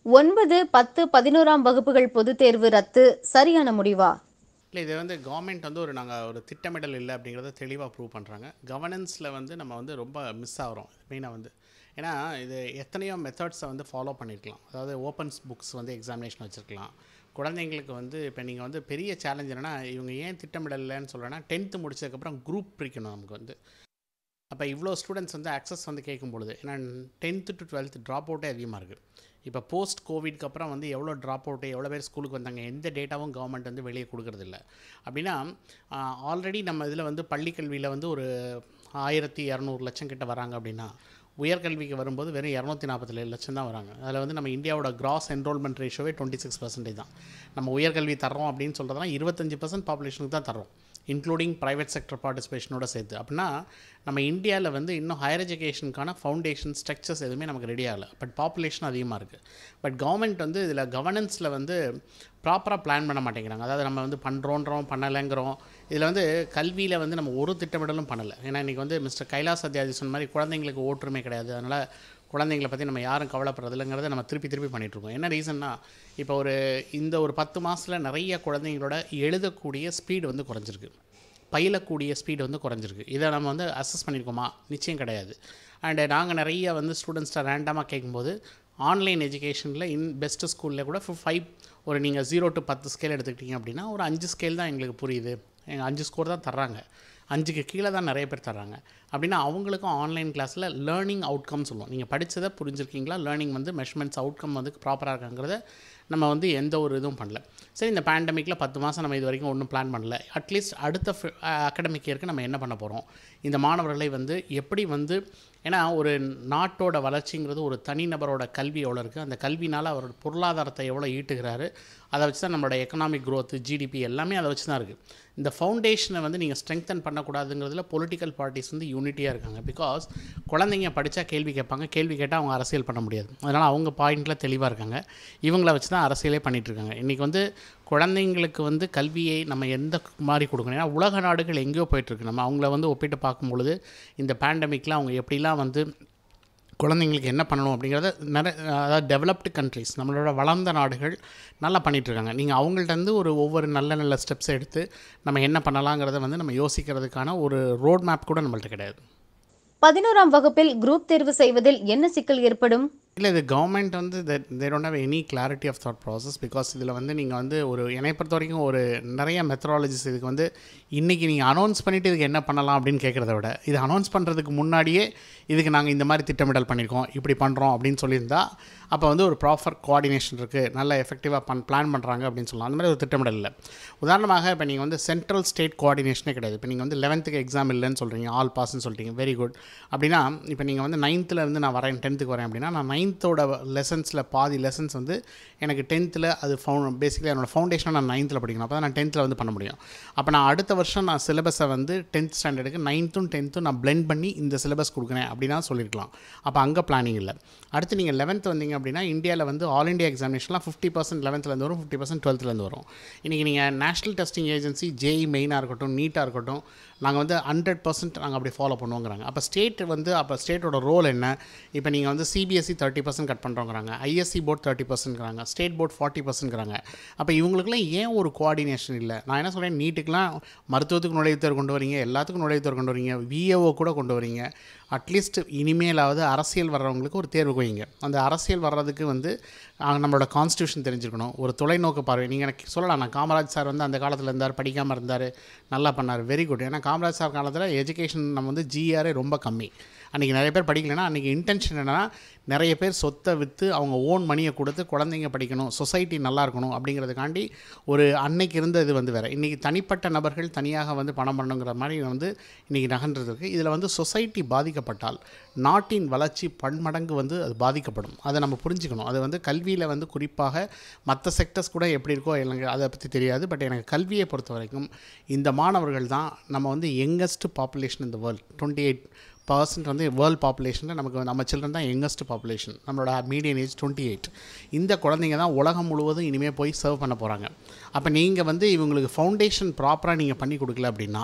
ஒன்பது பத்து பதினோராம் வகுப்புகள் பொதுத் தேர்வு ரத்து சரியான முடிவா இல்லை இது வந்து கவர்மெண்ட் வந்து ஒரு நாங்கள் ஒரு திட்டமிடல் இல்லை அப்படிங்கிறத தெளிவாக ப்ரூவ் பண்ணுறாங்க கவர்னன்ஸில் வந்து நம்ம வந்து ரொம்ப மிஸ் ஆகிறோம் மெயினாக வந்து ஏன்னா இது எத்தனையோ மெத்தட்ஸை வந்து ஃபாலோ பண்ணியிருக்கலாம் அதாவது ஓப்பன்ஸ் புக்ஸ் வந்து எக்ஸாமினேஷன் வச்சுருக்கலாம் குழந்தைங்களுக்கு வந்து இப்போ நீங்கள் வந்து பெரிய சேலஞ்ச் என்னென்னா இவங்க ஏன் திட்டமிடலைன்னு சொல்கிறேன்னா டென்த்து முடிச்சதுக்கப்புறம் குரூப் பிரிக்கணும் நமக்கு வந்து அப்போ இவ்வளோ ஸ்டூடெண்ட்ஸ் வந்து அக்சஸ் வந்து கேட்கும் பொழுது ஏன்னா டென்த்து டு டுவெல்த் ட்ராப் அவுட்டே அதிகமாக இருக்குது இப்போ போஸ்ட் கோவிட்க்கு அப்புறம் வந்து எவ்வளோ ட்ராப் அவுட்டு எவ்வளோ பேர் ஸ்கூலுக்கு வந்தாங்க எந்த டேட்டாவும் கவர்மெண்ட் வந்து வெளியே கொடுக்கறதில்ல அப்படின்னா ஆல்ரெடி நம்ம இதில் வந்து பள்ளிக்கல்வியில் வந்து ஒரு ஆயிரத்தி இரநூறு லட்சம் கிட்ட வராங்க அப்படின்னா உயர்கல்விக்கு வரும்போது வெறும் இரநூத்தி நாற்பத்தேழு லட்சம் தான் வராங்க அதில் வந்து நம்ம இந்தியாவோட கிராஸ் என்ரோல்மெண்ட் ரேஷியோவே டுவெண்ட்டி சிக்ஸ் பர்சன்டேஜ் தான் நம்ம உயர்கல்வி தர்றோம் அப்படின்னு சொல்கிறதுலாம் இருபத்தஞ்சி பர்சன்ட் பாப்புலேஷனுக்கு தான் தர்றோம் இன்க்ளூடிங் ப்ரைவேட் செக்டர் பார்ட்டிசிபேஷனோட சேர்த்து அப்படின்னா நம்ம இந்தியாவில் வந்து இன்னும் ஹையர் எஜுகேஷனுக்கான ஃபவுண்டேஷன் ஸ்ட்ரக்சர்ஸ் எதுவுமே நமக்கு ரெடி ஆகலை பட் பாப்புலேஷன் அதிகமாக இருக்குது பட் கவர்மெண்ட் வந்து இதில் கவர்னன்ஸில் வந்து ப்ராப்பராக பிளான் பண்ண மாட்டேங்கிறாங்க அதாவது நம்ம வந்து பண்ணுறோன்றோம் பண்ணலைங்கிறோம் இதில் வந்து கல்வியில் வந்து நம்ம ஒரு திட்டமிடலும் பண்ணலை ஏன்னா இன்றைக்கி வந்து மிஸ்டர் கைலாஸ் அத்தியாதி சொன்ன மாதிரி குழந்தைங்களுக்கு ஓட்டுரிமை கிடையாது அதனால் குழந்தைங்களை பற்றி நம்ம யாரும் கவலைப்படுறதில்லைங்கிறத நம்ம திருப்பி திருப்பி பண்ணிகிட்ருக்கோம் என்ன ரீசன்னா இப்போ ஒரு இந்த ஒரு பத்து மாதத்தில் நிறைய குழந்தைங்களோட எழுதக்கூடிய ஸ்பீடு வந்து குறைஞ்சிருக்கு பயிலக்கூடிய ஸ்பீடு வந்து குறைஞ்சிருக்கு இதை நம்ம வந்து அசஸ் பண்ணியிருக்கோமா நிச்சயம் கிடையாது அண்டு நாங்கள் நிறைய வந்து ஸ்டூடெண்ட்ஸ்ட்டை ரேண்டமாக கேட்கும்போது ஆன்லைன் எஜுகேஷனில் இன் பெஸ்ட்டு ஸ்கூலில் கூட ஃபைவ் ஒரு நீங்கள் ஜீரோ டு பத்து ஸ்கேல் எடுத்துக்கிட்டீங்க அப்படின்னா ஒரு அஞ்சு ஸ்கேல் தான் எங்களுக்கு புரியுது எங்கள் அஞ்சு ஸ்கோர் தான் தர்றாங்க அஞ்சுக்கு கீழே தான் நிறைய பேர் தர்றாங்க அப்படின்னா அவங்களுக்கும் ஆன்லைன் கிளாஸில் லேர்னிங் அவுட்கம் சொல்லுவோம் நீங்கள் படித்ததை புரிஞ்சிருக்கீங்களா லேர்னிங் வந்து மெஷர்மெண்ட்ஸ் அவுட்கம் வந்து ப்ராப்பராக இருக்காங்கிறத நம்ம வந்து எந்த ஒரு இதுவும் பண்ணல சரி இந்த பேண்டமிக்கில் பத்து மாதம் நம்ம இது வரைக்கும் ஒன்றும் பிளான் பண்ணல அட்லீஸ்ட் அடுத்த அகடமிக் இயருக்கு நம்ம என்ன பண்ண போகிறோம் இந்த மாணவர்களை வந்து எப்படி வந்து ஏன்னா ஒரு நாட்டோட வளர்ச்சிங்கிறது ஒரு தனிநபரோட கல்வி எவ்வளோ இருக்குது அந்த கல்வினால் அவரோட பொருளாதாரத்தை எவ்வளோ ஈட்டுகிறாரு அதை வச்சு தான் நம்மளோட எக்கனாமிக் growth ஜிடிபி எல்லாமே அதை வச்சு தான் இருக்குது இந்த ஃபவுண்டேஷனை வந்து நீங்கள் ஸ்ட்ரெங்தன் பண்ணக்கூடாதுங்கிறதுல பொலிட்டிக்கல் பார்ட்டிஸ் வந்து யூனிட்டியாக இருக்காங்க பிகாஸ் குழந்தைங்க படித்தா கேள்வி கேட்பாங்க கேள்வி கேட்டால் அவங்க அரசியல் பண்ண முடியாது அதனால் அவங்க பாயிண்டில் தெளிவாக இருக்காங்க இவங்கள வச்சு தான் அரசியலே பண்ணிகிட்டு இருக்காங்க இன்றைக்கி வந்து குழந்தைங்களுக்கு வந்து கல்வியை நம்ம எந்த மாதிரி கொடுக்கணும் ஏன்னா உலக நாடுகள் எங்கேயோ போயிட்டுருக்கு நம்ம அவங்கள வந்து ஒப்பிட்டு பார்க்கும் பொழுது இந்த பேண்டமிக்கில் அவங்க எப்படிலாம் வந்து குழந்தைங்களுக்கு என்ன பண்ணணும் அப்படிங்கிறத நிறைய அதாவது டெவலப்டு கண்ட்ரிஸ் நம்மளோட வளர்ந்த நாடுகள் நல்லா பண்ணிகிட்ருக்காங்க நீங்கள் அவங்கள்ட்ட இருந்து ஒரு ஒவ்வொரு நல்ல நல்ல ஸ்டெப்ஸ் எடுத்து நம்ம என்ன பண்ணலாங்கிறத வந்து நம்ம யோசிக்கிறதுக்கான ஒரு ரோட் மேப் கூட நம்மள்ட்ட கிடையாது பதினோராம் வகுப்பில் குரூப் தேர்வு செய்வதில் என்ன சிக்கல் ஏற்படும் இல்லை இது கவர்மெண்ட் வந்து they don't have any clarity of thought process because இதில் வந்து நீங்கள் வந்து ஒரு என்னை பொறுத்த வரைக்கும் ஒரு நிறைய மெத்தடாலஜிஸ் இதுக்கு வந்து இன்றைக்கி நீங்கள் அனௌன்ஸ் பண்ணிவிட்டு இதுக்கு என்ன பண்ணலாம் அப்படின்னு கேட்குறத விட இது அனௌன்ஸ் பண்ணுறதுக்கு முன்னாடியே இதுக்கு நாங்கள் இந்த மாதிரி திட்டமிடல் பண்ணியிருக்கோம் இப்படி பண்ணுறோம் அப்படின்னு சொல்லியிருந்தா அப்போ வந்து ஒரு ப்ராப்பர் கோஆர்டினேஷன் இருக்குது நல்ல எஃபெக்டிவாக பண் பிளான் பண்ணுறாங்க அப்படின்னு சொல்லலாம் அந்த மாதிரி ஒரு திட்டமிடல் இல்லை உதாரணமாக இப்போ நீங்கள் வந்து சென்ட்ரல் ஸ்டேட் கோஆர்டினேஷனே கிடையாது இப்போ நீங்கள் வந்து லெவன்த்துக்கு எக்ஸாம் இல்லைன்னு சொல்கிறீங்க ஆல் பாஸ்ன்னு சொல்லிட்டீங்க வெரி குட் அப்படின்னா இப்போ நீங்கள் வந்து நைன்த்தில் இருந்து நான் வரேன் டென்த்துக்கு வரேன் அப்படின்னா நான் நைன்த்தோட லெசன்ஸில் பாதி லெசன்ஸ் வந்து எனக்கு டென்த்தில் அது ஃபவுண்ட் பேசிக்கலி என்னோட ஃபவுண்டேஷனை நான் நைன்த்தில் படிக்கணும் அப்போ தான் நான் டென்த்தில் வந்து பண்ண முடியும் அப்போ நான் அடுத்த வருஷம் நான் சிலபஸை வந்து டென்த் ஸ்டாண்டர்டுக்கு நைன்த்தும் டென்த்தும் நான் blend பண்ணி இந்த சிலபஸ் கொடுக்குறேன் அப்படின்னா சொல்லியிருக்கலாம் அப்போ அங்கே பிளானிங் இல்லை அடுத்து நீங்கள் லெவன்த் வந்தீங்க அப்படின்னா இந்தியாவில் வந்து ஆல் இண்டியா எக்ஸாமினேஷன்லாம் ஃபிஃப்டி பர்சன்ட் லெவன்த்துலேருந்து வரும் ஃபிஃப்டி பர்சன்ட் டுவெல்த்துலேருந்து வரும் இன்றைக்கி நீங்கள் நேஷனல் டெஸ்டிங் ஏஜென்சி ஜேஇ மெயினாக இருக்கட்டும் நீட்டாக இருக்கட்டும் நாங்கள் வந்து ஹண்ட்ரட் பர்சன்ட் நாங்கள் அப்படி ஃபாலோ பண்ணுவோங்கிறாங்க அப்போ ஸ்டேட் வந்து அப்போ ஸ்டேட்டோட ரோல் என்ன இப்போ நீங்கள் வந்து சிபிஎஸ்சி தேர்ட்டி பர்சன்ட் கட் பண்ணுறோங்கிறாங்க ஐஎஸ்சி போர்ட் தேர்ட்டி பர்சன்ட்ங்கிறாங்க ஸ்டேட் போர்ட் ஃபார்ட்டி பர்சன்ட்ங்கிறாங்க அப்போ இவங்களுக்குலாம் ஏன் ஒரு கோஆர்டினேஷன் இல்லை நான் என்ன சொல்கிறேன் நீட்டுக்கெலாம் மருத்துவத்துக்கு நுழைவுத்தேர்வு கொண்டு வரீங்க எல்லாத்துக்கும் நுழைவுத்தேர்வு கொண்டு வரீங்க விஏஓ கூட கொண்டு வரீங்க அட்லீஸ்ட் இனிமேலாவது அரசியல் வர்றவங்களுக்கு ஒரு தேர்வு வைங்க அந்த அரசியல் வர்றதுக்கு வந்து ஆஹ், நம்மளோட கான்ஸ்டியூஷன் தெரிஞ்சிருக்கணும் ஒரு தொலைநோக்கு பார்வை நீங்கள் எனக்கு சொல்லலாம் நான் காமராஜ் சார் வந்து அந்த காலத்தில் இருந்தார் படிக்காமல் இருந்தார் நல்லா பண்ணார் வெரி குட் ஏன்னா காமராஜ் சார் காலத்தில் எஜுகேஷன் நம்ம வந்து ஜிஆரே ரொம்ப கம்மி அன்றைக்கி நிறைய பேர் படிக்கலைன்னா அன்றைக்கி இன்டென்ஷன் என்னென்னா நிறைய பேர் சொத்தை விற்று அவங்க ஓன் மணியை கொடுத்து குழந்தைங்க படிக்கணும் சொசைட்டி நல்லா இருக்கணும் அப்படிங்கிறதுக்காண்டி ஒரு அன்னைக்கு இருந்த இது வந்து வேறு இன்றைக்கி தனிப்பட்ட நபர்கள் தனியாக வந்து பணம் பண்ணணுங்கிற மாதிரி வந்து இன்றைக்கி நகன்றது இருக்குது இதில் வந்து சொசைட்டி பாதிக்கப்பட்டால் நாட்டின் வளர்ச்சி பன்மடங்கு வந்து அது பாதிக்கப்படும் அதை நம்ம புரிஞ்சுக்கணும் அது வந்து கல்வியில் வந்து குறிப்பாக மற்ற செக்டர்ஸ் கூட எப்படி இருக்கோ எனக்கு அதை பற்றி தெரியாது பட் எனக்கு கல்வியை பொறுத்த வரைக்கும் இந்த மாணவர்கள் தான் நம்ம வந்து யங்கஸ்ட் பாப்புலேஷன் இந்த வேர்ல்ட் டுவெண்ட்டி எயிட் பர்சன்ட் வந்து வேர்ல்ட் பாப்புலேஷனில் நமக்கு நம்ம சில்ட்ரன் தான் யங்கஸ்ட் பாப்புலேஷன் நம்மளோட மீடியன் ஏஜ் டுவெண்ட்டி எயிட் இந்த குழந்தைங்க தான் உலகம் முழுவதும் இனிமேல் போய் சர்வ் பண்ண போகிறாங்க அப்போ நீங்கள் வந்து இவங்களுக்கு ஃபவுண்டேஷன் ப்ராப்பராக நீங்கள் பண்ணி கொடுக்கல அப்படின்னா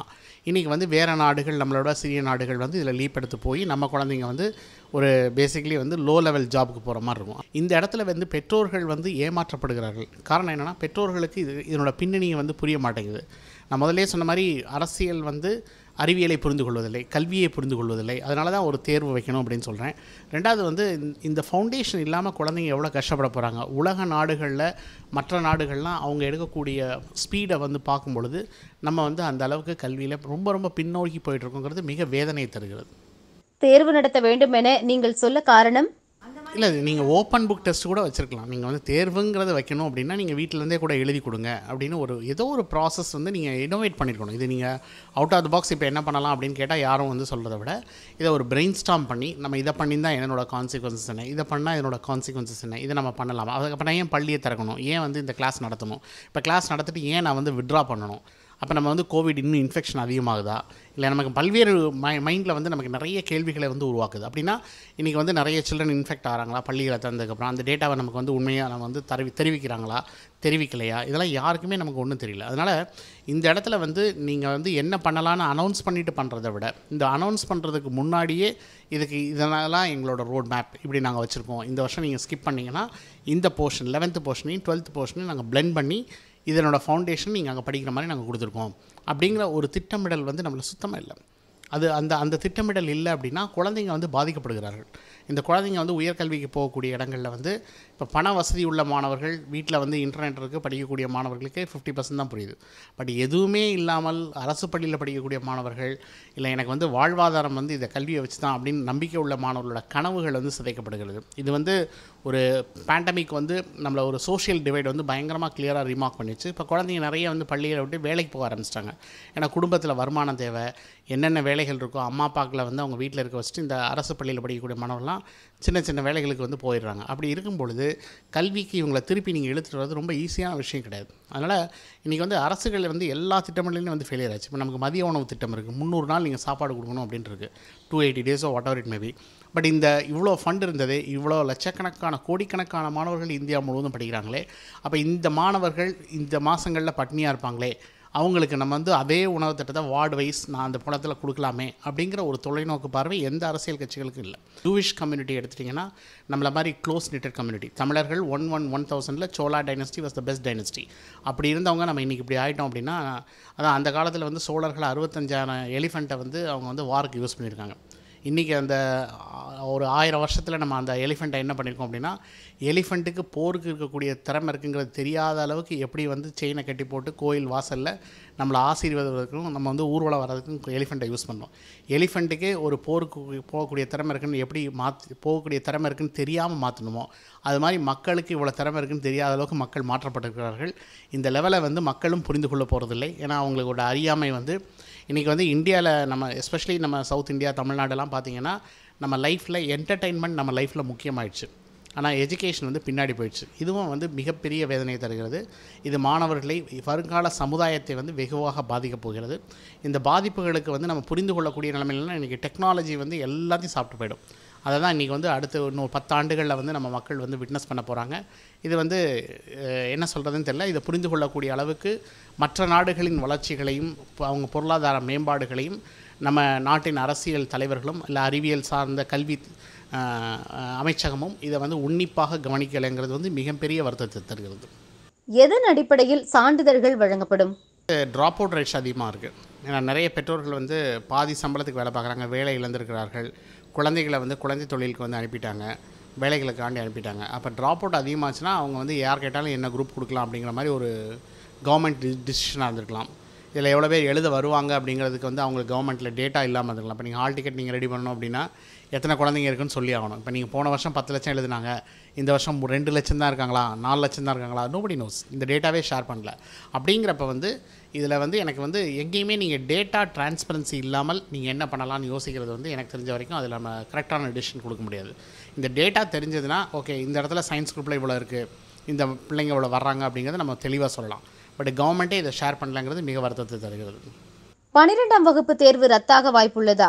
இன்றைக்கி வந்து வேறு நாடுகள் நம்மளோட சிறிய நாடுகள் வந்து இதில் லீப் எடுத்து போய் நம்ம குழந்தைங்க வந்து ஒரு பேசிக்கலி வந்து லோ லெவல் ஜாபுக்கு போகிற மாதிரி இருக்கும் இந்த இடத்துல வந்து பெற்றோர்கள் வந்து ஏமாற்றப்படுகிறார்கள் காரணம் என்னென்னா பெற்றோர்களுக்கு இது இதனோட பின்னணியை வந்து புரிய மாட்டேங்குது நான் முதல்லே சொன்ன மாதிரி அரசியல் வந்து அறிவியலை புரிந்து கொள்வதில்லை கல்வியை புரிந்து கொள்வதில்லை அதனால தான் ஒரு தேர்வு வைக்கணும் அப்படின்னு சொல்கிறேன் ரெண்டாவது வந்து இந்த- இந்த ஃபவுண்டேஷன் இல்லாமல் குழந்தைங்க எவ்வளோ கஷ்டப்பட போகிறாங்க உலக நாடுகளில் மற்ற நாடுகள்லாம் அவங்க எடுக்கக்கூடிய ஸ்பீடை வந்து பார்க்கும் பொழுது நம்ம வந்து அந்த அளவுக்கு கல்வியில் ரொம்ப ரொம்ப பின்னோக்கி போயிட்டுருக்கோங்கிறது மிக வேதனையை தருகிறது தேர்வு நடத்த வேண்டும் என நீங்கள் சொல்ல காரணம் இல்லை நீங்கள் ஓப்பன் புக் டெஸ்ட் கூட வச்சுருக்கலாம் நீங்கள் வந்து தேர்வுங்கிறத வைக்கணும் அப்படின்னா நீங்கள் வீட்டிலேருந்தே கூட எழுதி கொடுங்க அப்படின்னு ஒரு ஏதோ ஒரு ப்ராசஸ் வந்து நீங்கள் இனோவேட் பண்ணியிருக்கணும் இது நீங்கள் அவுட் ஆஃப் த பாக்ஸ் இப்போ என்ன பண்ணலாம் அப்படின்னு கேட்டால் யாரும் வந்து சொல்கிறத விட இதை ஒரு பிரெயின் ஸ்டாம் பண்ணி நம்ம இதை பண்ணி தான் என்னோட கான்சிக்வன்சஸ் என்ன இதை பண்ணால் என்னோட கான்சிக்வன்சஸ் என்ன இதை நம்ம பண்ணலாம் அதுக்கப்புறம் ஏன் பள்ளியை திறக்கணும் ஏன் வந்து இந்த கிளாஸ் நடத்தணும் இப்போ கிளாஸ் நடத்திட்டு ஏன் நான் வந்து விட்ரா பண்ணணும் அப்போ நம்ம வந்து கோவிட் இன்னும் இன்ஃபெக்ஷன் அதிகமாகுதா இல்லை நமக்கு பல்வேறு மை மைண்டில் வந்து நமக்கு நிறைய கேள்விகளை வந்து உருவாக்குது அப்படின்னா இன்றைக்கி வந்து நிறைய சில்ட்ரன் இன்ஃபெக்ட் ஆகிறாங்களா பள்ளிகளை திறந்ததுக்கப்புறம் அந்த டேட்டாவை நமக்கு வந்து உண்மையாக நம்ம வந்து தெரிவி தெரிவிக்கிறாங்களா தெரிவிக்கலையா இதெல்லாம் யாருக்குமே நமக்கு ஒன்றும் தெரியல அதனால் இந்த இடத்துல வந்து நீங்கள் வந்து என்ன பண்ணலான்னு அனௌன்ஸ் பண்ணிட்டு பண்ணுறதை விட இந்த அனௌன்ஸ் பண்ணுறதுக்கு முன்னாடியே இதுக்கு இதனாலாம் எங்களோட ரோட் மேப் இப்படி நாங்கள் வச்சுருக்கோம் இந்த வருஷம் நீங்கள் ஸ்கிப் பண்ணிங்கன்னா இந்த போர்ஷன் லெவன்த்து போர்ஷனையும் டுவெல்த் போர்ஷனையும் நாங்கள் blend பண்ணி இதனோட ஃபவுண்டேஷன் நீங்கள் அங்கே படிக்கிற மாதிரி நாங்கள் கொடுத்துருக்கோம் அப்படிங்கிற ஒரு திட்டமிடல் வந்து நம்மளுக்கு சுத்தமாக இல்லை அது அந்த அந்த திட்டமிடல் இல்லை அப்படின்னா குழந்தைங்க வந்து பாதிக்கப்படுகிறார்கள் இந்த குழந்தைங்க வந்து உயர்கல்விக்கு போகக்கூடிய இடங்களில் வந்து இப்போ பண வசதி உள்ள மாணவர்கள் வீட்டில் வந்து இன்டர்நெட் இருக்குது படிக்கக்கூடிய மாணவர்களுக்கு ஃபிஃப்டி பர்சன்ட் தான் புரியுது பட் எதுவுமே இல்லாமல் அரசு பள்ளியில் படிக்கக்கூடிய மாணவர்கள் இல்லை எனக்கு வந்து வாழ்வாதாரம் வந்து இந்த கல்வியை வச்சு தான் அப்படின்னு நம்பிக்கை உள்ள மாணவர்களோட கனவுகள் வந்து சிதைக்கப்படுகிறது இது வந்து ஒரு பேண்டமிக் வந்து நம்மளை ஒரு சோஷியல் டிவைட் வந்து பயங்கரமாக கிளியராக ரிமார்க் பண்ணிச்சு இப்போ குழந்தைங்க நிறைய வந்து பள்ளியை விட்டு வேலைக்கு போக ஆரம்பிச்சிட்டாங்க ஏன்னா குடும்பத்தில் வருமானம் தேவை என்னென்ன வேலைகள் இருக்கோ அம்மா அப்பாக்களை வந்து அவங்க வீட்டில் இருக்க வச்சுட்டு இந்த அரசு பள்ளியில் படிக்கக்கூடிய மாணவர்கள்லாம் சின்ன சின்ன வேலைகளுக்கு வந்து போயிடுறாங்க அப்படி இருக்கும் பொழுது கல்விக்கு இவங்களை திருப்பி நீங்கள் இழுத்துட்டு வர்றது ரொம்ப ஈஸியான விஷயம் கிடையாது அதனால் இன்றைக்கி வந்து அரசுகள் வந்து எல்லா திட்டமிடலையும் வந்து ஃபெயிலியர் ஆச்சு இப்போ நமக்கு மதிய உணவு திட்டம் இருக்குது முந்நூறு நாள் நீங்கள் சாப்பாடு கொடுக்கணும் அப்படின்ட்டு இருக்கு டூ எயிட்டி டேஸோ whatever it maybe but இந்த இவ்வளோ ஃபண்ட் இருந்தது இவ்வளோ லட்சக்கணக்கான கோடிக்கணக்கான மாணவர்கள் இந்தியா முழுவதும் படிக்கிறாங்களே அப்போ இந்த மாணவர்கள் இந்த மாதங்களில் பட்னியாக இருப்பாங்களே அவங்களுக்கு நம்ம வந்து அதே உணவு திட்டத்தை வார்டு வைஸ் நான் அந்த பணத்தில் கொடுக்கலாமே அப்படிங்கிற ஒரு தொலைநோக்கு பார்வை எந்த அரசியல் கட்சிகளுக்கும் இல்லை ஜூவிஷ் கம்யூனிட்டி எடுத்துட்டிங்கன்னா நம்மள மாதிரி க்ளோஸ் knitted கம்யூனிட்டி தமிழர்கள் ஒன் ஒன் ஒன் தௌசண்டில் Chola dynasty was the best dynasty அப்படி இருந்தவங்க நம்ம இன்றைக்கி இப்படி ஆகிட்டோம் அப்படின்னா அதான் அந்த காலத்தில் வந்து சோழர்கள் அறுபத்தஞ்சான எலிஃபெண்ட்டை வந்து அவங்க வந்து வாருக்கு யூஸ் பண்ணியிருக்காங்க இன்றைக்கி அந்த ஆ, ஒரு ஆயிரம் வருஷத்தில் நம்ம அந்த எலிஃபெண்ட்டை என்ன பண்ணியிருக்கோம் அப்படின்னா எலிஃபெண்ட்டுக்கு போருக்கு இருக்கக்கூடிய திறமை இருக்குங்கிறது தெரியாத அளவுக்கு எப்படி வந்து செயினை கட்டி போட்டு கோயில் வாசலில் நம்மளை ஆசீர்வதற்கும் நம்ம வந்து ஊர்வலம் வர்றதுக்கும் எலிஃபெண்ட்டை யூஸ் பண்ணோம் எலிஃபெண்ட்டுக்கே ஒரு போருக்கு போகக்கூடிய திறமை இருக்குன்னு எப்படி மாற்றி போகக்கூடிய திறமை இருக்குன்னு தெரியாமல் மாற்றணுமோ அது மாதிரி மக்களுக்கு இவ்வளோ திறமை இருக்குன்னு தெரியாத அளவுக்கு மக்கள் மாற்றப்பட்டிருக்கிறார்கள் இந்த லெவலை வந்து மக்களும் புரிந்து கொள்ள போகிறதில்லை ஏன்னா அவங்களோட அறியாமை வந்து இன்றைக்கி வந்து இந்தியாவில் நம்ம எஸ்பெஷலி நம்ம சவுத் இந்தியா தமிழ்நாடெல்லாம் பார்த்தீங்கன்னா நம்ம லைஃப்பில் என்டர்டெயின்மெண்ட் நம்ம லைஃப்பில் முக்கியமாயிடுச்சு ஆனால் எஜுகேஷன் வந்து பின்னாடி போயிடுச்சு இதுவும் வந்து மிகப்பெரிய வேதனையை தருகிறது இது மாணவர்களை வருங்கால சமுதாயத்தை வந்து வெகுவாக பாதிக்கப் போகிறது இந்த பாதிப்புகளுக்கு வந்து நம்ம புரிந்து கொள்ளக்கூடிய நிலைமையிலாம் இன்றைக்கி டெக்னாலஜி வந்து எல்லாத்தையும் சாப்பிட்டு போயிடும் அதை தான் இன்றைக்கி வந்து அடுத்த இன்னும் பத்து ஆண்டுகளில் வந்து நம்ம மக்கள் வந்து விட்னஸ் பண்ண போகிறாங்க இது வந்து அஹ், என்ன சொல்கிறதுன்னு தெரியல இதை புரிந்து கொள்ளக்கூடிய அளவுக்கு மற்ற நாடுகளின் வளர்ச்சிகளையும் ப- அவங்க பொருளாதார மேம்பாடுகளையும் நம்ம நாட்டின் அரசியல் தலைவர்களும் இல்லை அறிவியல் சார்ந்த கல்வி அஹ், அஹ், அமைச்சகமும் இதை வந்து உன்னிப்பாக கவனிக்கலைங்கிறது வந்து மிகப்பெரிய வருத்தத்தை தருகிறது எதன் அடிப்படையில் சான்றிதழ்கள் வழங்கப்படும் ட்ராப் அவுட் ரேட்ஸ் அதிகமாக இருக்குது ஏன்னா நிறைய பெற்றோர்கள் வந்து பாதி சம்பளத்துக்கு வேலை பார்க்குறாங்க வேலை இழந்திருக்கிறார்கள் குழந்தைகளை வந்து குழந்தை தொழிலுக்கு வந்து அனுப்பிட்டாங்க வேலைகளுக்காண்டி அனுப்பிட்டாங்க அப்போ ட்ராப் அவுட் அதிகமாச்சுன்னா அவங்க வந்து யார் கேட்டாலும் என்ன குரூப் கொடுக்கலாம் அப்படிங்கிற மாதிரி ஒரு கவர்மெண்ட் டிசிஷனாக இருந்திருக்கலாம் இதில் எவ்வளோ பேர் எழுத வருவாங்க அப்படிங்கிறதுக்கு வந்து அவங்களுக்கு கவர்மெண்ட்டில் டேட்டா இல்லாமல் இருந்திருக்கலாம் இப்போ நீங்கள் ஹால் டிக்கெட் நீங்கள் ரெடி பண்ணணும் அப்படின்னா எத்தனை குழந்தைங்க இருக்குன்னு சொல்லி ஆகணும் இப்போ நீங்கள் போன வருஷம் பத்து லட்சம் எழுதுனாங்க இந்த வருஷம் ரெண்டு லட்சம் தான் இருக்காங்களா நாலு லட்சம் தான் இருக்காங்களா நோபடி நோஸ் இந்த டேட்டாவே ஷேர் பண்ணல அப்படிங்கிறப்ப வந்து இதில் வந்து எனக்கு வந்து எங்கேயுமே நீங்கள் டேட்டா டிரான்ஸ்பரன்சி இல்லாமல் நீங்கள் என்ன பண்ணலாம்னு யோசிக்கிறது வந்து எனக்கு தெரிஞ்ச வரைக்கும் அதில் நம்ம கரெக்டான டிசிஷன் கொடுக்க முடியாது இந்த டேட்டா தெரிஞ்சதுன்னா ஓகே இந்த இடத்துல சயின்ஸ் குரூப்பில் இவ்வளோ இருக்குது இந்த பிள்ளைங்க இவ்வளோ வர்றாங்க அப்படிங்கிறத நம்ம தெளிவாக சொல்லலாம் பட் கவர்மெண்ட்டே இதை ஷேர் பண்ணலங்கிறது மிக வருத்தத்தை தருகிறது பனிரெண்டாம் வகுப்பு தேர்வு ரத்தாக வாய்ப்புள்ளதா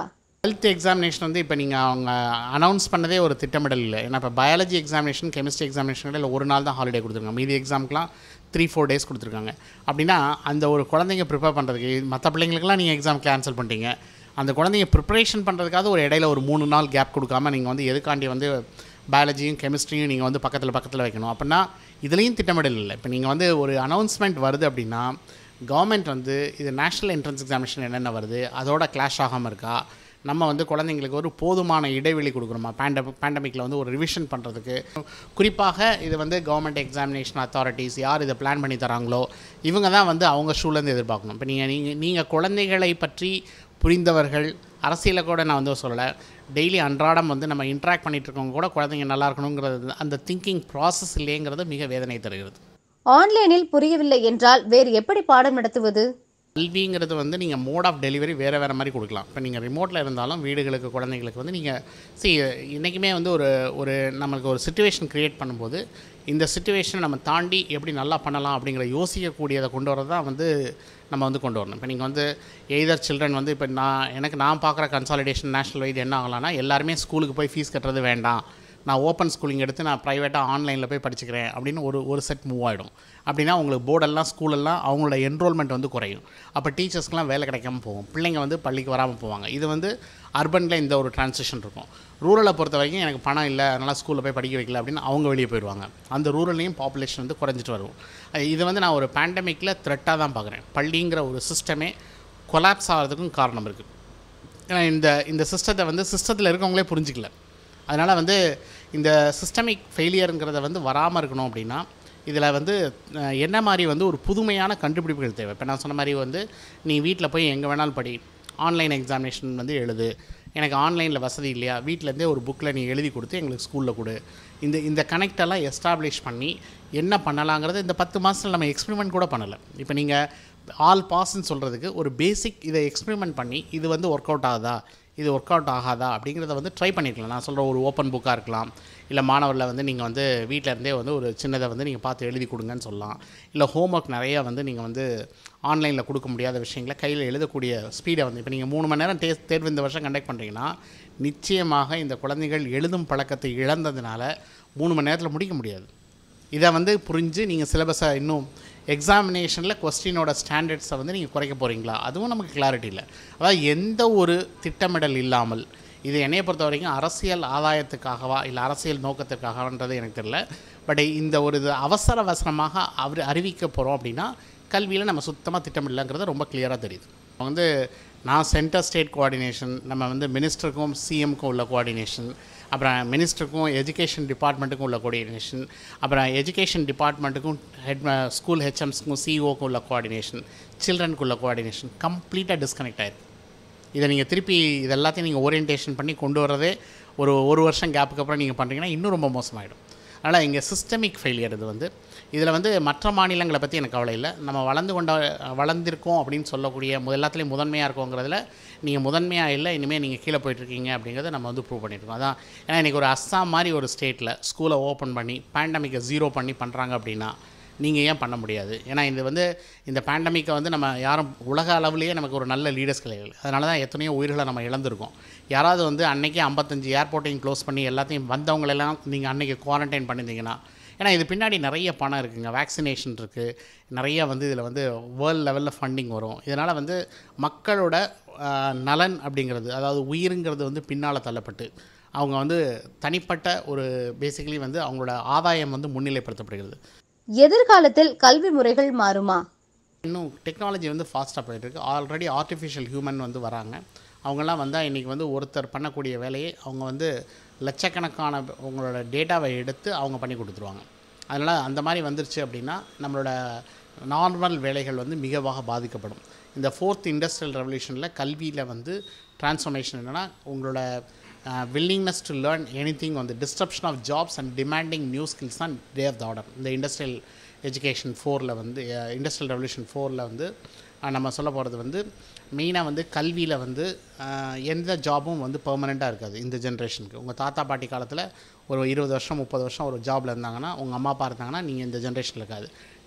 டுவெல்த் எக்ஸாமினேஷன் வந்து இப்போ நீங்கள் அவங்க அனௌன்ஸ் பண்ணதே ஒரு திட்டமிடல் இல்லை ஏன்னா இப்போ பயாலஜி எக்ஸாமினேஷன் கெமிஸ்ட்ரி எக்ஸாமினேஷன் இல்லை ஒரு நாள் தான் ஹாலிடே கொடுத்துருக்காங்க மீதி எக்ஸாமுக்குலாம் த்ரீ ஃபோர் டேஸ் கொடுத்துருக்காங்க அப்படின்னா அந்த ஒரு குழந்தைங்க ப்ரிப்பேர் பண்ணுறதுக்கு மற்ற பிள்ளைங்களுக்குலாம் நீங்கள் எக்ஸாம் கேன்சல் பண்ணிட்டீங்க அந்த குழந்தைங்க ப்ரிப்பரேஷன் பண்ணுறதுக்காக ஒரு இடையில ஒரு மூணு நாள் கேப் கொடுக்காம நீங்கள் வந்து எதுக்காண்டி வந்து பயாலஜியும் கெமிஸ்ட்ரியும் நீங்கள் வந்து பக்கத்தில் பக்கத்தில் வைக்கணும் அப்படின்னா இதுலேயும் திட்டமிடல் இல்லை இப்போ நீங்கள் வந்து ஒரு அனௌன்ஸ்மெண்ட் வருது அப்படின்னா கவர்மெண்ட் வந்து இது நேஷ்னல் என்ட்ரன்ஸ் எக்ஸாமினேஷன் என்னென்ன வருது அதோட கிளாஷ் ஆகாமல் இருக்கா நம்ம வந்து குழந்தைங்களுக்கு ஒரு போதுமான இடைவெளி கொடுக்குறோமா பேண்ட பேண்டமிக்கில் வந்து ஒரு ரிவிஷன் பண்ணுறதுக்கு குறிப்பாக இது வந்து கவர்மெண்ட் எக்ஸாமினேஷன் அத்தாரிட்டிஸ் யார் இதை பிளான் பண்ணி தராங்களோ இவங்க தான் வந்து அவங்க ஷூலேருந்து எதிர்பார்க்கணும் இப்போ நீங்கள் நீங்கள் நீங்கள் குழந்தைகளை பற்றி புரிந்தவர்கள் அரசியலை கூட நான் வந்து சொல்லலை டெய்லி அன்றாடம் வந்து நம்ம இன்ட்ராக்ட் பண்ணிகிட்டு இருக்கவங்க கூட குழந்தைங்க நல்லா இருக்கணுங்கிறது அந்த திங்கிங் ப்ராசஸ் இல்லைங்கிறது மிக வேதனை தருகிறது ஆன்லைனில் புரியவில்லை என்றால் வேறு எப்படி பாடம் நடத்துவது கல்விங்கிறது வந்து நீங்கள் மோட் ஆஃப் டெலிவரி வேறு வேறு மாதிரி கொடுக்கலாம் இப்போ நீங்கள் ரிமோட்டில் இருந்தாலும் வீடுகளுக்கு குழந்தைங்களுக்கு வந்து நீங்கள் see இன்றைக்குமே வந்து ஒரு ஒரு நம்மளுக்கு ஒரு சுச்சுவேஷன் க்ரியேட் பண்ணும்போது இந்த சுச்சுவேஷனை நம்ம தாண்டி எப்படி நல்லா பண்ணலாம் அப்படிங்கிற யோசிக்கக்கூடியதை கொண்டு வரது தான் வந்து நம்ம வந்து கொண்டு வரணும் இப்போ நீங்கள் வந்து எய்தர் சில்ட்ரன் வந்து இப்போ நான் எனக்கு நான் பார்க்குற கன்சாலிடேஷன் நேஷனல் வைட் என்ன ஆகலாம்னா எல்லாருமே ஸ்கூலுக்கு போய் ஃபீஸ் கட்டுறது வேண்டாம் நான் ஓப்பன் ஸ்கூலிங் எடுத்து நான் ப்ரைவேட்டாக ஆன்லைனில் போய் படிச்சுக்கிறேன் அப்படின்னு ஒரு ஒரு செட் மூவ் ஆகிடும் அப்படின்னா உங்களுக்கு போர்டெல்லாம் ஸ்கூலெல்லாம் அவங்களோட என்ரோல்மெண்ட் வந்து குறையும் அப்போ டீச்சர்ஸ்க்குலாம் வேலை கிடைக்காம போகும் பிள்ளைங்க வந்து பள்ளிக்கு வராமல் போவாங்க இது வந்து அர்பனில் இந்த ஒரு டிரான்சிஷன் இருக்கும் ரூரலை பொறுத்த வரைக்கும் எனக்கு பணம் இல்லை அதனால் ஸ்கூலில் போய் படிக்க வைக்கல அப்படின்னு அவங்க வெளியே போயிடுவாங்க அந்த ரூரல்லையும் பாப்புலேஷன் வந்து குறைஞ்சிட்டு வரும் அஹ் இது வந்து நான் ஒரு பேண்டமிக்கில் த்ரெட்டாக தான் பார்க்குறேன் பள்ளிங்கிற ஒரு சிஸ்டமே கொலாப்ஸ் ஆகிறதுக்கும் காரணம் இருக்குது ஏன்னா இந்த இந்த சிஸ்டத்தை வந்து சிஸ்டத்தில் இருக்கவங்களே புரிஞ்சிக்கல அதனால் வந்து இந்த சிஸ்டமிக் ஃபெயிலியருங்கிறத வந்து வராமல் இருக்கணும் அப்படின்னா இதில் வந்து அஹ், என்ன மாதிரி வந்து ஒரு புதுமையான கண்டுபிடிப்புகள் தேவை இப்போ நான் சொன்ன மாதிரி வந்து நீ வீட்டில் போய் எங்கே வேணாலும் படி ஆன்லைன் எக்ஸாமினேஷன் வந்து எழுது எனக்கு ஆன்லைனில் வசதி இல்லையா வீட்டிலேருந்தே ஒரு புக்கில் நீ எழுதி கொடுத்து எங்களுக்கு ஸ்கூலில் கொடு இந்த இந்த கனெக்டெல்லாம் எஸ்டாப்ளிஷ் பண்ணி என்ன பண்ணலாங்கிறது இந்த பத்து மாதத்தில் நம்ம எக்ஸ்பெரிமெண்ட் கூட பண்ணலை இப்போ நீங்கள் ஆல் பாஸ்ன்னு சொல்கிறதுக்கு ஒரு பேசிக் இதை எக்ஸ்பெரிமெண்ட் பண்ணி இது வந்து ஒர்க் அவுட் ஆகுதா இது ஒர்க் அவுட் ஆகாதா அப்படிங்கிறத வந்து ட்ரை பண்ணிக்கலாம் நான் சொல்கிற ஒரு ஓப்பன் புக்காக இருக்கலாம் இல்லை மாணவரில் வந்து நீங்கள் வந்து வீட்டில் இருந்தே வந்து ஒரு சின்னதை வந்து நீங்கள் பார்த்து எழுதி கொடுங்கன்னு சொல்லலாம் இல்லை ஹோம்ஒர்க் நிறைய வந்து நீங்கள் வந்து ஆன்லைனில் கொடுக்க முடியாத விஷயங்களை கையில் எழுதக்கூடிய ஸ்பீடை வந்து இப்போ நீங்கள் மூணு மணி நேரம் டே தேர்வு இந்த வருஷம் கண்டக்ட் பண்ணுறீங்கன்னா நிச்சயமாக இந்த குழந்தைகள் எழுதும் பழக்கத்தை இழந்ததுனால மூணு மணி நேரத்தில் முடிக்க முடியாது இதை வந்து புரிஞ்சு நீங்கள் சிலபஸை இன்னும் எக்ஸாமினேஷனில் கொஸ்டினோட ஸ்டாண்டர்ட்ஸை வந்து நீங்கள் குறைக்க போகிறீங்களா அதுவும் நமக்கு கிளாரிட்டி இல்லை அதாவது எந்த ஒரு திட்டமிடல் இல்லாமல் இது என்னைய பொறுத்த வரைக்கும் அரசியல் ஆதாயத்துக்காகவா இல்லை அரசியல் நோக்கத்திற்காகன்றது எனக்கு தெரியல பட் இந்த ஒரு இது அவசர அவசரமாக அவர் அறிவிக்க போகிறோம் அப்படின்னா கல்வியில் நம்ம சுத்தமாக திட்டமிடலங்கிறது ரொம்ப கிளியராக தெரியுது வந்து நான் சென்டர் ஸ்டேட் கோஆர்டினேஷன் நம்ம வந்து மினிஸ்டருக்கும் சிஎம்க்கும் உள்ள கோஆர்டினேஷன் அப்புறம் மினிஸ்டருக்கும் எஜுகேஷன் டிபார்ட்மெண்ட்டுக்கும் உள்ள கோஆர்டினேஷன் அப்புறம் எஜுகேஷன் டிபார்ட்மெண்ட்டுக்கும் ஹெட் ஸ்கூல் ஹெச்எம்ஸ்க்கும் சிஇஓக்கும் உள்ள கோஆர்டினேஷன் சில்ட்ரனுக்கு உள்ள கோஆர்டினேஷன் கம்ப்ளீட்டாக டிஸ்கனெக்ட் ஆயிருக்கு இதை நீங்கள் திருப்பி இது எல்லாத்தையும் நீங்கள் ஓரியன்டேஷன் பண்ணி கொண்டு வரதே ஒரு ஒரு வருஷம் கேப்புக்கு அப்புறம் நீங்கள் பண்ணுறீங்கன்னா இன்னும் ரொம்ப மோசமாயிடும் அதனால் இங்கே சிஸ்டமிக் ஃபெயிலியர் இது வந்து இதில் வந்து மற்ற மாநிலங்களை பற்றி எனக்கு கவலை இல்லை நம்ம வளர்ந்து கொண்ட வளர்ந்திருக்கோம் அப்படின்னு சொல்லக்கூடிய மு- எல்லாத்துலேயும் முதன்மையாக இருக்கோங்கிறதுல நீங்கள் முதன்மையாக இல்லை இனிமேல் நீங்கள் கீழே போயிட்டுருக்கீங்க அப்படிங்கிறத நம்ம வந்து ப்ரூவ் பண்ணியிருக்கோம் அதான் ஏன்னா இன்றைக்கி ஒரு அஸ்ஸாம் மாதிரி ஒரு ஸ்டேட்டில் ஸ்கூலை ஓப்பன் பண்ணி பேண்டமிக்கை ஜீரோ பண்ணி பண்ணுறாங்க அப்படின்னா நீங்கள் ஏன் பண்ண முடியாது ஏன்னா இது வந்து இந்த பேண்டமிக்கை வந்து நம்ம யாரும் உலக அளவுலேயே நமக்கு ஒரு நல்ல லீடர்ஸ் கிடையாது அதனால தான் எத்தனையோ உயிர்களை நம்ம இழந்திருக்கோம் யாராவது வந்து அன்னைக்கே ஐம்பத்தஞ்சு ஏர்போர்ட்டையும் க்ளோஸ் பண்ணி எல்லாத்தையும் வந்தவங்களெல்லாம் நீங்கள் அன்னைக்கு குவாரண்டைன் பண்ணியிருந்தீங்கன்னா ஏன்னா இது பின்னாடி நிறைய பணம் இருக்குங்க வேக்சினேஷன் இருக்குது நிறைய வந்து இதில் வந்து வேர்ல்டு லெவலில் ஃபண்டிங் வரும் இதனால் வந்து மக்களோட ஆஹ், நலன் அப்படிங்கிறது அதாவது உயிருங்கிறது வந்து பின்னால் தள்ளப்பட்டு அவங்க வந்து தனிப்பட்ட ஒரு பேசிக்கலி வந்து அவங்களோட ஆதாயம் வந்து முன்னிலைப்படுத்தப்படுகிறது எதிர்காலத்தில் கல்வி முறைகள் மாறுமா இன்னும் டெக்னாலஜி வந்து ஃபாஸ்ட்டாக போயிட்டுருக்கு ஆல்ரெடி ஆர்டிஃபிஷியல் ஹியூமன் வந்து வராங்க அவங்கெல்லாம் வந்தால் இன்றைக்கி வந்து ஒருத்தர் பண்ணக்கூடிய வேலையை அவங்க வந்து லட்சக்கணக்கான உங்களோட டேட்டாவை எடுத்து அவங்க பண்ணி கொடுத்துருவாங்க அதனால் அந்த மாதிரி வந்துருச்சு அப்படின்னா நம்மளோட நார்மல் வேலைகள் வந்து மிகவாக பாதிக்கப்படும் இந்த ஃபோர்த் இண்டஸ்ட்ரியல் ரெவல்யூஷனில் கல்வியில் வந்து டிரான்ஸ்ஃபர்மேஷன் என்னென்னா உங்களோட willingness to learn any thing வந்து disruption of jobs and demanding new skills தான் டே ஆஃப் த ஆர்டர் இந்த இண்டஸ்ட்ரியல் எஜுகேஷன் ஃபோரில் வந்து இண்டஸ்ட்ரியல் ரெவல்யூஷன் ஃபோரில் வந்து அஹ், நம்ம சொல்ல போகிறது வந்து மெயினாக வந்து கல்வியில் வந்து அஹ், எந்த ஜாபும் வந்து பெர்மனெண்ட்டாக இருக்காது இந்த ஜென்ரேஷனுக்கு உங்கள் தாத்தா பாட்டி காலத்தில் ஒரு இருபது வருஷம் முப்பது வருஷம் ஒரு ஜாபில் இருந்தாங்கன்னா உங்கள் அம்மா அப்பா இருந்தாங்கன்னா நீங்கள் இந்த ஜென்ரேஷனில் இருக்காது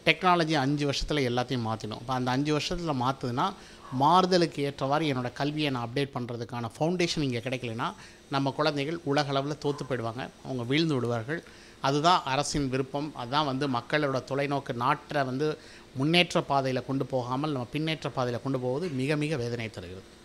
டெக்னாலஜி அஞ்சு வருஷத்தில் எல்லாத்தையும் மாற்றிடும் இப்போ அந்த அஞ்சு வருஷத்தில் மாற்றுதுன்னா மாறுதலுக்கு ஏற்றவாறு என்னோடய கல்வியை நான் அப்டேட் பண்ணுறதுக்கான ஃபவுண்டேஷன் இங்கே கிடைக்கலனா நம்ம குழந்தைகள் உலகளவில் தோற்று போயிடுவாங்க அவங்க வீழ்ந்து விடுவார்கள் அதுதான் அரசின் விருப்பம் அதுதான் வந்து மக்களோட தொலைநோக்கு நாட்டை வந்து முன்னேற்ற பாதையில் கொண்டு போகாமல் நம்ம பின்னேற்ற பாதையில் கொண்டு போவது மிக மிக வேதனை தருகிறது